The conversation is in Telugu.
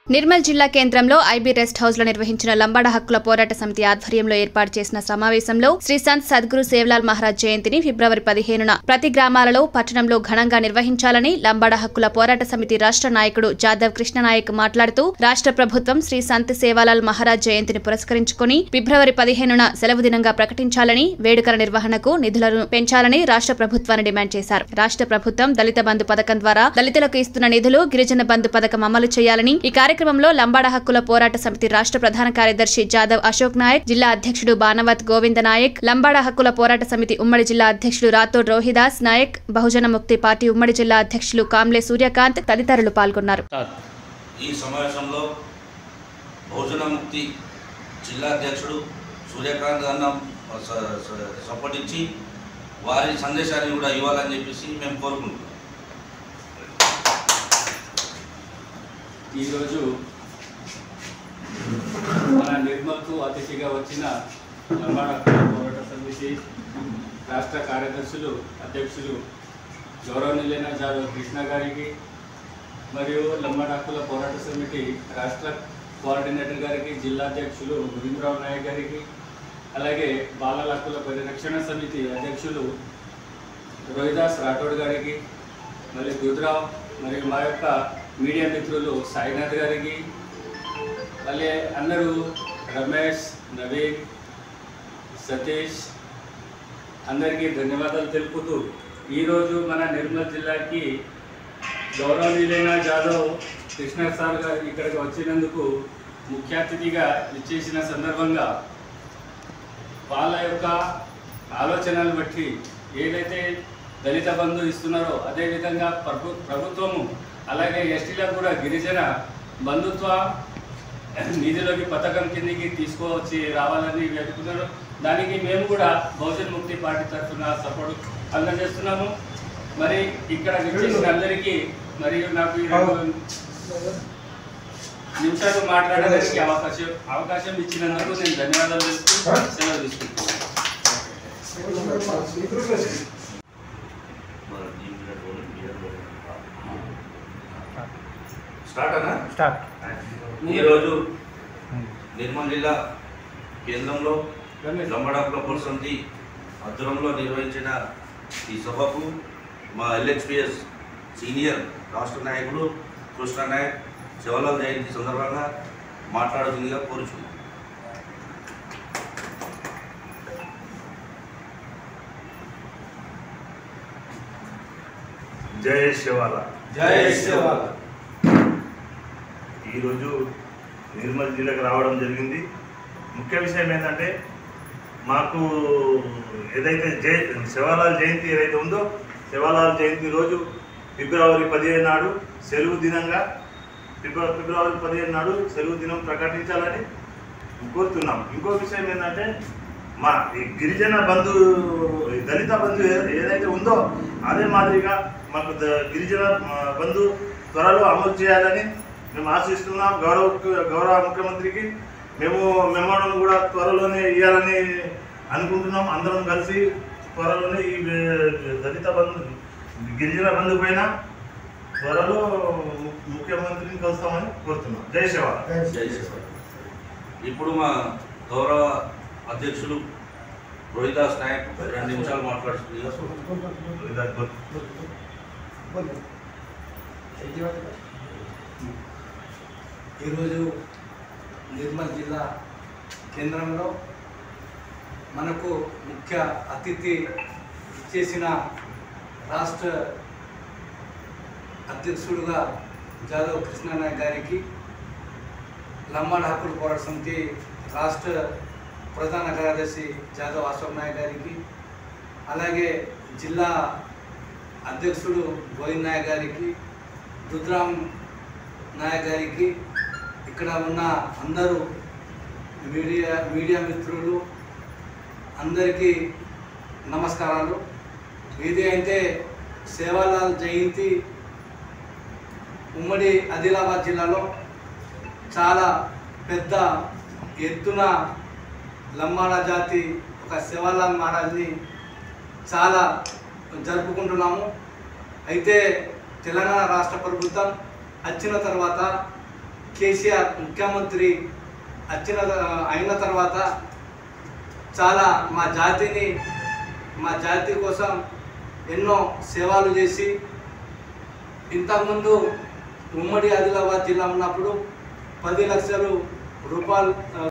నిర్మల్ జిల్లా కేంద్రంలో ఐబీ రెస్ట్ హౌస్ లో నిర్వహించిన లంబాడ హక్కుల పోరాట సమితి ఆధ్వర్యంలో ఏర్పాటు చేసిన సమావేశంలో శ్రీ సంత్ సద్గురు సేవలాల్ మహారాజ్ జయంతిని ఫిబ్రవరి పదిహేనున ప్రతి గ్రామాలలో పట్టణంలో ఘనంగా నిర్వహించాలని లంబాడ హక్కుల పోరాట సమితి రాష్ట్ర నాయకుడు జాదవ్ కృష్ణనాయక్ మాట్లాడుతూ రాష్ట్ర ప్రభుత్వం శ్రీ సంత్ సేవాలాల్ మహారాజ్ జయంతిని పురస్కరించుకుని ఫిబ్రవరి పదిహేనున సెలవు దినంగా ప్రకటించాలని వేడుకల నిర్వహణకు నిధులను పెంచాలని రాష్ట్ర ప్రభుత్వాన్ని డిమాండ్ చేశారు రాష్ట్ర ప్రభుత్వం దళిత బంధు పథకం ద్వారా దళితులకు ఇస్తున్న నిధులు గిరిజన బంధు పథకం అమలు చేయాలని ఈ కార్యక్రమంలో లంబాడ హక్కుల పోరాట సమితి రాష్ట్ర ప్రధాన కార్యదర్శి జాదవ్ అశోక్ నాయక్ జిల్లా అధ్యక్షుడు బానవత్ గోవింద నాయక్ లంబాడ హక్కుల పోరాట సమితి ఉమ్మడి జిల్లా అధ్యక్షుడు రాథోడ్ రోహిదాస్ నాయక్ బహుజన ముక్తి పార్టీ ఉమ్మడి జిల్లా అధ్యక్షులు కామ్లే సూర్యకాంత్ తదితరులు పాల్గొన్నారు ఈ సమావేశంలో బహుజన ముక్తి జిల్లా అధ్యక్షుడు సూర్యకాంత్ అన్నం స- స- సపోర్ట్ ఇచ్చి వారి సందేశాన్ని కూడా ఇవ్వాలని చెప్పేసి మేము కోరుకుంటున్నాం ఈరోజు మన నిర్మల్కు అతిథిగా వచ్చిన లంబాడ పోరాట సమితి రాష్ట్ర కార్యదర్శులు అధ్యక్షులు గౌరవనీయులైన జాదవ్ కృష్ణ గారికి మరియు లంబాడ హక్కుల పోరాట సమితి రాష్ట్ర కోఆర్డినేటర్ గారికి జిల్లా అధ్యక్షులు గురింద్రావు నాయక్ గారికి అలాగే బాలల హక్కుల పరిరక్షణ సమితి అధ్యక్షులు రోహిదాస్ రాఠోడ్ గారికి మరియు గుజరావ్ మరియు మా యొక్క మీడియా మిత్రులు సాయినాథ్ గారికి మళ్ళీ అందరూ రమేష్ నవీన్ సతీష్ అందరికీ ధన్యవాదాలు తెలుపుతూ ఈరోజు మన నిర్మల్ జిల్లాకి గౌరవనీయులైన జాదవ్ కృష్ణ సార్ గారు ఇక్కడికి వచ్చినందుకు ముఖ్య అతిథిగా ఇచ్చేసిన సందర్భంగా వాళ్ళ యొక్క ఆలోచనలు బట్టి ఏదైతే దళిత బంధు ఇస్తున్నారో అదేవిధంగా ప్రభు ప్రభుత్వము అలాగే ఎస్టీలకు కూడా గిరిజన బంధుత్వ నిధిలోకి పథకం కిందికి తీసుకువచ్చి రావాలని వెతుకుతున్నారు దానికి మేము కూడా బహుజన్ ముక్తి పార్టీ తరఫున సపోర్ట్ అందజేస్తున్నాము మరి ఇక్కడ విచ్చేసిన అందరికీ మరియు నాకు ఈ రెండు నిమిషాలు మాట్లాడడానికి అవకాశం అవకాశం ఇచ్చినందుకు నేను ధన్యవాదాలు తెలుపుతూ సెలవు తీసుకుంటున్నాను స్టార్ట్ అన్నా స్టార్ట్ ఈరోజు నిర్మల్ జిల్లా కేంద్రంలో లంబడాకుల సమితి ఆధ్వర్యంలో నిర్వహించిన ఈ సభకు మా ఎల్హెచ్పిఎస్ సీనియర్ రాష్ట్ర నాయకుడు కృష్ణ నాయక్ శివలాల్ జయంతి సందర్భంగా మాట్లాడుతుందిగా కోరుచున్నాం జై శివాల జై శివాల. ఈరోజు నిర్మల్ జిల్లాకు రావడం జరిగింది ముఖ్య విషయం ఏంటంటే మాకు ఏదైతే జై శివాలాల్ జయంతి ఏదైతే ఉందో శివాలాల్ జయంతి రోజు ఫిబ్రవరి పదిహేను నాడు సెలవు దినంగా ఫిబ్రవరి ఫిబ్రవరి పదిహేను నాడు సెలవు దినం ప్రకటించాలని కోరుతున్నాం ఇంకో విషయం ఏంటంటే మా ఈ గిరిజన బంధు ఈ దళిత బంధు ఏ- ఏదైతే ఉందో అదే మాదిరిగా మాకు ద- గిరిజన ఆ, బంధు త్వరలో అమలు చేయాలని మేము ఆశిస్తున్నాం గౌరవ గౌరవ ముఖ్యమంత్రికి మేము మెమోరం కూడా త్వరలోనే ఇవ్వాలని అనుకుంటున్నాం అందరం కలిసి త్వరలోనే ఈ ఏ, దళిత బంధు గిరిజన బంధు పైన త్వరలో ము- ముఖ్యమంత్రిని కలుస్తామని కోరుతున్నాం జై శివ జై శివాల. ఇప్పుడు మా గౌరవ అధ్యక్షులు రోహిదాస్ నాయక్ రెండు నిమిషాలు మాట్లాడుతుంది ఈరోజు నిర్మల్ జిల్లా కేంద్రంలో మనకు ముఖ్య అతిథి ఇచ్చేసిన రాష్ట్ర అధ్యక్షుడుగా జాదవ్ కృష్ణనాయక్ గారికి లంబాడ హక్కుల పోరాట సమితి రాష్ట్ర ప్రధాన కార్యదర్శి జాదవ్ అశోక్ నాయక్ గారికి అలాగే జిల్లా అధ్యక్షుడు గోవింద్ నాయక్ గారికి రుద్రాం నాయక్ గారికి ఇక్కడ ఉన్న అందరూ మీడియా మీడియా మిత్రులు అందరికీ నమస్కారాలు ఇది అయితే సేవాలాల్ జయంతి ఉమ్మడి ఆదిలాబాద్ జిల్లాలో చాలా పెద్ద ఎత్తున లంబాడ జాతి ఒక సేవాలాల్ మహారాజ్ని చాలా జరుపుకుంటున్నాము అయితే తెలంగాణ రాష్ట్ర ప్రభుత్వం వచ్చిన తర్వాత కేసీఆర్ ముఖ్యమంత్రి వచ్చిన అయిన తర్వాత చాలా మా జాతిని మా జాతి కోసం ఎన్నో సేవలు చేసి ఇంతకుముందు ఉమ్మడి ఆదిలాబాద్ జిల్లా ఉన్నప్పుడు పది లక్షలు రూపాయలు ఆ,